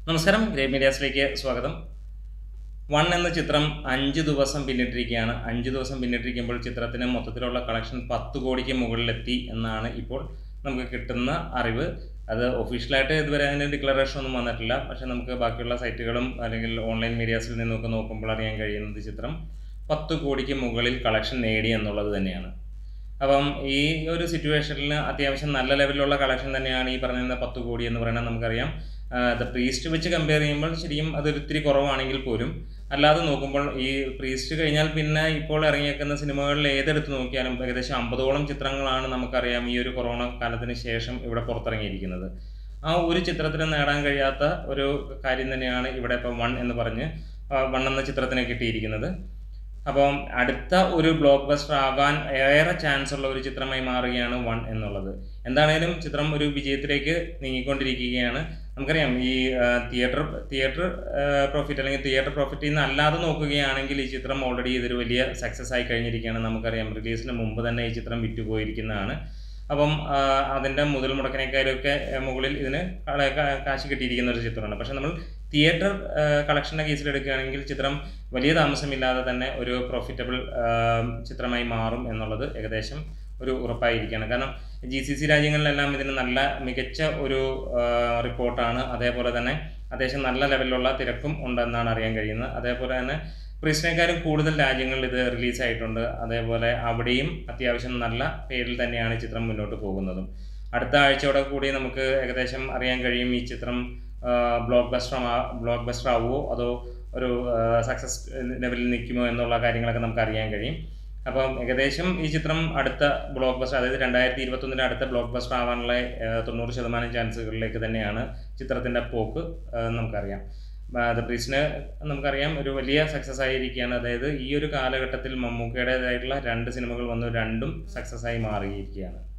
നമസ്കാരം ഗ്രേ മീഡിയാസിലേക്ക് സ്വാഗതം വൺ എന്ന ചിത്രം അഞ്ച് ദിവസം പിന്നിട്ടിരിക്കുകയാണ് അഞ്ച് ദിവസം പിന്നിട്ടിരിക്കുമ്പോൾ ചിത്രത്തിന് മൊത്തത്തിലുള്ള കളക്ഷൻ പത്ത് കോടിക്ക് മുകളിലെത്തി എന്നാണ് ഇപ്പോൾ നമുക്ക് കിട്ടുന്ന അറിവ് അത് ഒഫീഷ്യലായിട്ട് ഇതുവരെ അതിൻ്റെ ഡിക്ലറേഷൻ ഒന്നും വന്നിട്ടില്ല പക്ഷേ നമുക്ക് ബാക്കിയുള്ള സൈറ്റുകളും അല്ലെങ്കിൽ ഓൺലൈൻ മീഡിയാസിൽ നിന്നൊക്കെ നോക്കുമ്പോൾ അറിയാൻ കഴിയുന്നത് ചിത്രം പത്ത് കോടിക്ക് മുകളിൽ കളക്ഷൻ നേടി എന്നുള്ളത് തന്നെയാണ് അപ്പം ഈ ഒരു സിറ്റുവേഷനിൽ അത്യാവശ്യം നല്ല ലെവലിലുള്ള കളക്ഷൻ തന്നെയാണ് ഈ പറഞ്ഞ പത്ത് കോടി എന്ന് പറയുന്നത് നമുക്കറിയാം ദ പ്രീസ്റ്റ് വെച്ച് കമ്പയർ ചെയ്യുമ്പോൾ ശരിക്കും അതൊരു ഇത്തിരി കുറവാണെങ്കിൽ പോലും അല്ലാതെ നോക്കുമ്പോൾ ഈ പ്രീസ്റ്റ് കഴിഞ്ഞാൽ പിന്നെ ഇപ്പോൾ ഇറങ്ങിയേക്കുന്ന സിനിമകളിൽ ഏതെടുത്ത് നോക്കിയാലും ഏകദേശം അമ്പതോളം ചിത്രങ്ങളാണ് നമുക്കറിയാം ഈ ഒരു കൊറോണ കാലത്തിന് ശേഷം ഇവിടെ പുറത്തിറങ്ങിയിരിക്കുന്നത് ആ ഒരു ചിത്രത്തിന് നേടാൻ കഴിയാത്ത ഒരു കാര്യം തന്നെയാണ് ഇവിടെ ഇപ്പോൾ വൺ എന്ന് പറഞ്ഞ് വൺ എന്ന ചിത്രത്തിന് കിട്ടിയിരിക്കുന്നത് അപ്പം അടുത്ത ഒരു ബ്ലോക്ക് ബസ്റ്റർ ആകാൻ ഏറെ ചാൻസ് ഉള്ള ഒരു ചിത്രമായി മാറുകയാണ് വൺ എന്നുള്ളത് എന്താണേലും ചിത്രം ഒരു വിജയത്തിലേക്ക് നീങ്ങിക്കൊണ്ടിരിക്കുകയാണ് നമുക്കറിയാം ഈ തിയേറ്റർ തിയേറ്റർ പ്രോഫിറ്റ് അല്ലെങ്കിൽ തിയേറ്റർ പ്രോഫിറ്റിൽ നിന്ന് അല്ലാതെ നോക്കുകയാണെങ്കിൽ ഈ ചിത്രം ഓൾറെഡി ഇതൊരു വലിയ സക്സസ് ആയി കഴിഞ്ഞിരിക്കുകയാണ് നമുക്കറിയാം റിലീസിന് മുമ്പ് തന്നെ ഈ ചിത്രം വിറ്റുപോയിരിക്കുന്നതാണ് അപ്പം അതിൻ്റെ മുതൽ മുടക്കിനേക്കാളൊക്കെ മുകളിൽ ഇതിന് കാശ് കിട്ടിയിരിക്കുന്ന ഒരു ചിത്രമാണ് പക്ഷേ നമ്മൾ തിയേറ്റർ കളക്ഷൻ്റെ കേസിൽ എടുക്കുകയാണെങ്കിൽ ചിത്രം വലിയ താമസമില്ലാതെ തന്നെ ഒരു പ്രോഫിറ്റബിൾ ചിത്രമായി മാറും എന്നുള്ളത് ഏകദേശം ഒരു ഉറപ്പായിരിക്കുകയാണ് കാരണം ജി സി സി രാജ്യങ്ങളിലെല്ലാം ഇതിന് നല്ല മികച്ച ഒരു റിപ്പോർട്ടാണ് അതേപോലെ തന്നെ അത്യാവശ്യം നല്ല ലെവലിലുള്ള തിരക്കും ഉണ്ടെന്നാണ് അറിയാൻ കഴിയുന്നത് അതേപോലെ തന്നെ പ്രീസിനേക്കാളും കൂടുതൽ രാജ്യങ്ങളിൽ ഇത് റിലീസായിട്ടുണ്ട് അതേപോലെ അവിടെയും അത്യാവശ്യം നല്ല പേരിൽ തന്നെയാണ് ചിത്രം മുന്നോട്ട് പോകുന്നതും അടുത്ത ആഴ്ചയോടെ കൂടി നമുക്ക് ഏകദേശം അറിയാൻ കഴിയും ഈ ചിത്രം ബ്ലോക്ക് ബസ്റ്റർ ബ്ലോക്ക് ബസ്റ്റർ ആവുമോ അതോ ഒരു സക്സസ് ലെവലിൽ നിൽക്കുമോ എന്നുള്ള കാര്യങ്ങളൊക്കെ നമുക്ക് അറിയാൻ കഴിയും അപ്പം ഏകദേശം ഈ ചിത്രം അടുത്ത ബ്ലോക്ക് ബസ്റ്റർ അതായത് രണ്ടായിരത്തി ഇരുപത്തൊന്നിൻ്റെ അടുത്ത ബ്ലോക്ക് ബസ്റ്റർ ആവാനുള്ള തൊണ്ണൂറ് ശതമാനം ചാൻസുകളിലേക്ക് തന്നെയാണ് ചിത്രത്തിൻ്റെ പോക്ക് നമുക്കറിയാം ദ പ്രീസിന് നമുക്കറിയാം ഒരു വലിയ സക്സസ് ആയിരിക്കുകയാണ് അതായത് ഈ ഒരു കാലഘട്ടത്തിൽ മമ്മൂക്കയുടേതായിട്ടുള്ള രണ്ട് സിനിമകൾ വന്നു രണ്ടും സക്സസ് ആയി മാറിയിരിക്കുകയാണ്